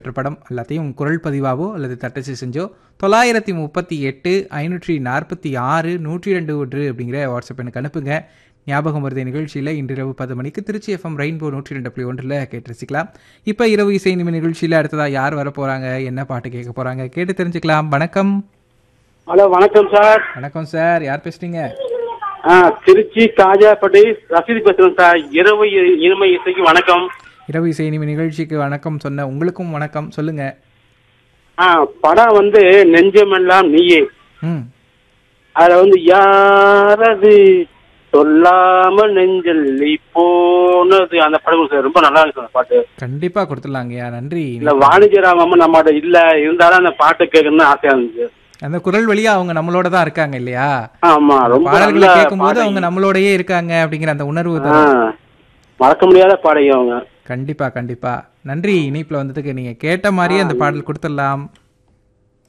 என்ற படம் எல்லாத்தையும் குரல் பதிவாவோ அல்லது தட்டச்சு செஞ்சோ தொள்ளாயிரத்தி முப்பத்தி எட்டு ஐநூற்றி நாற்பத்தி ஆறு நூற்றி ரெண்டு ஒன்று அப்படிங்கிற வாட்ஸ்அப் எனக்கு அனுப்புங்க ஞாபகம் வருது நிகழ்ச்சியில் இன்று இரவு பத்து மணிக்கு திருச்சி எஃப்எம் ரெயின்போ நூற்றி ரெண்டு புள்ளி ஒன்றில் கேட்டு ரசிக்கலாம் இப்போ இரவு இசை நிமி நிகழ்ச்சியில் அடுத்ததாக யார் வர போகிறாங்க என்ன பாட்டு கேட்க போகிறாங்க கேட்டு தெரிஞ்சுக்கலாம் வணக்கம் ஹலோ வணக்கம் சார் வணக்கம் சார் யார் பேசுறீங்க ஆ திருச்சி காஜாப்பட்டி ரசீது பேசுறேன் சார் இரவு இ- இனிமை இசைக்கு வணக்கம் இரவு இசை நிமி நிகழ்ச்சிக்கு வணக்கம் சொன்ன உங்களுக்கும் வணக்கம் சொல்லுங்க ஆ படம் வந்து நெஞ்சமெல்லாம் நீயே ம் அதுல வந்து யாரது சொல்லாமல் நெஞ்சல் நீ போனது அந்த படம் சார் ரொம்ப நல்லா இருக்கு அந்த பாட்டு கண்டிப்பாக கொடுத்துடலாங்கய்யா நன்றி இல்ல வாணிஜராம் அம்மா நம்மகிட்ட இல்ல இருந்தாலும் அந்த பாட்டு கேட்கணும்னு ஆசையா இருந்துச்சு அந்த குரல் வழியா அவங்க நம்மளோட தான் இருக்காங்க இல்லையா ஆமா ரொம்ப பாடல்களை நல்ல கேட்கும்போது பாடகி. அவங்க நம்மளோடயே இருக்காங்க அப்படிங்கிற அந்த உணர்வு ஆ, தான் மறக்க முடியாத பாடகி அவங்க கண்டிப்பா கண்டிப்பா நன்றி இணைப்புல வந்ததுக்கு நீங்க கேட்ட மாதிரியே அந்த பாடல் கொடுத்துடலாம்